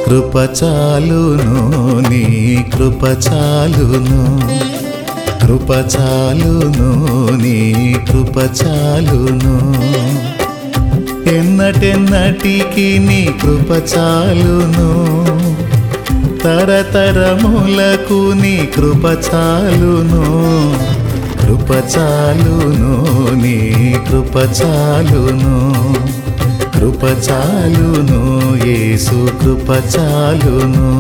కృప చాలును నీ కృప చాలును కృప చాలును నీ కృప చాలును ఎన్నటెన్నటికి నీ కృప చాలును తరతరములకు నీ కృప చాలును కృప చాలును నీ కృప చాలును కృప చాలును యేసు కృప చాలును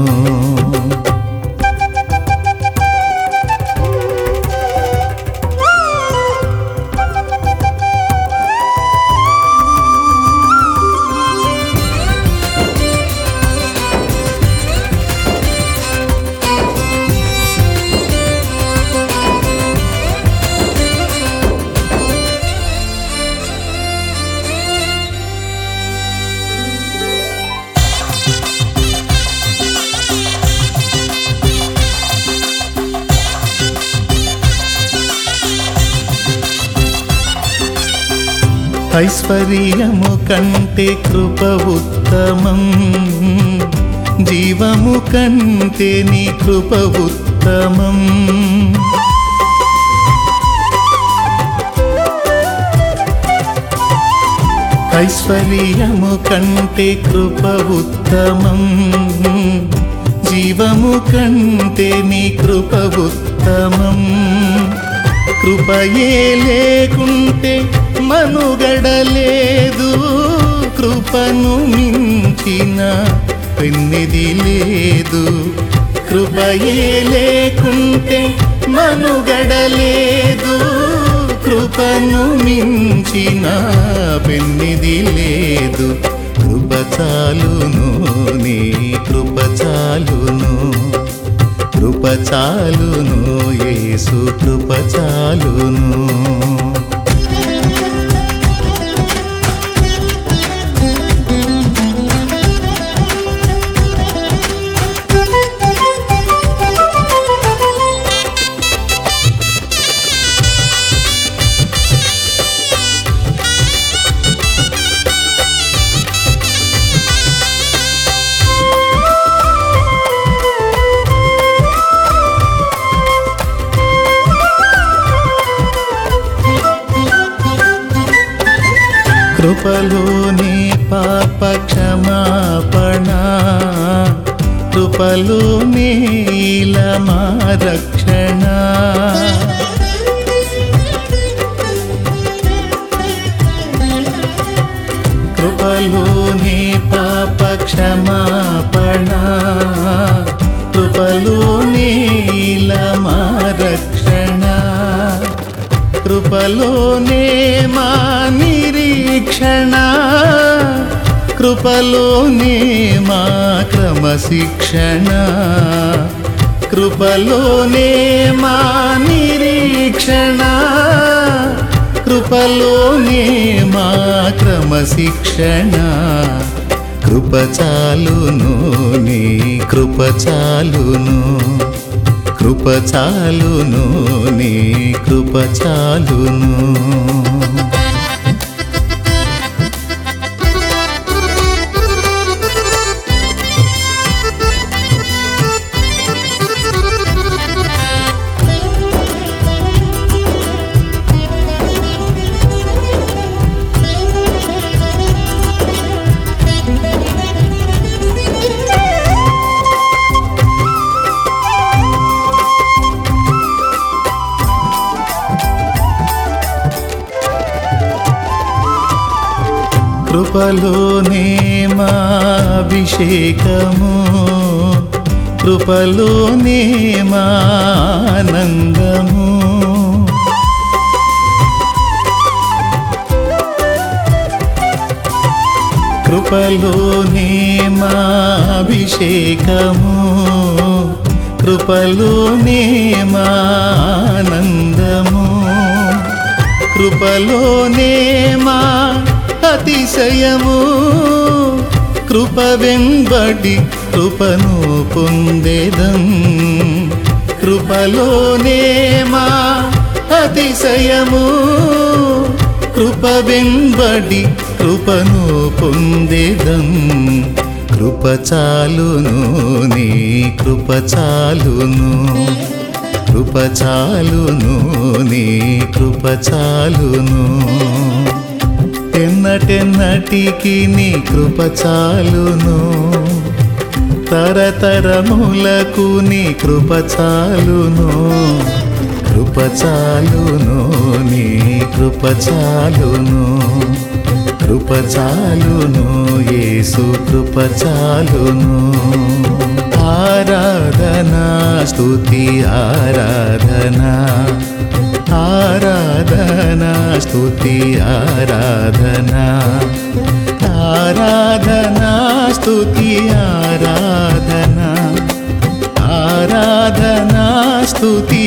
ఐశ్వర్యము కంటే కృప ఉత్తమం జీవము కంటే నీ కృప ఉత్తమం ఐశ్వర్యము కంటే కృప ఉత్తమం జీవము కంటే నీ కృప ఉత్తమం కృపయే లేకుంటే మనుగడలేదు కృపను మించిన పెన్నిది లేదు కృపయే లేకుంటే మనుగడలేదు కృపను మించిన పెన్నిది లేదు కృప చాలును నీ కృప చాలును కృప చాలును యేసు కృప చాలును కృపలోనే పాప క్షమాపణ కృపలోనే మా రక్షణ కృపలోనే పాప క్షమాపణ కృపలోనే మా రక్షణ కృపలోనే మా నిరీక్షణ కృపలోనే మా క్రమశిక్షణ కృపలోనే మా నిరీక్షణ కృపలోనే మా క్రమశిక్షణ కృప చాలును నీ కృప చాలును కృప చాలును నీ కృప చాలును కృపలోనే మా అభిషేకము కృపలోనే మా ఆనందము కృపలోనే మా అభిషేకము కృపలోనే మా ఆనందము కృపలోనే మా అతిశయము కృప వెంబడి కృపను పొందేదం కృపలోనే మా అతిశయము కృప వెంబడి కృపను పొందేదం కృప చాలును నీ కృప చాలును కృప చాలును నీ కృప చాలును ఎన్నటెన్నటికి నీ కృప చాలును తరతరములకు నీ కృప చాలును కృప చాలును నీ కృప చాలును కృప చాలును యేసు కృప చాలును ఆరాధనా స్తుతి ఆరాధనా ఆరాధనా స్తుతి ఆరాధనా ఆరాధనా స్తుతి ఆరాధనా ఆరాధనా స్తుతి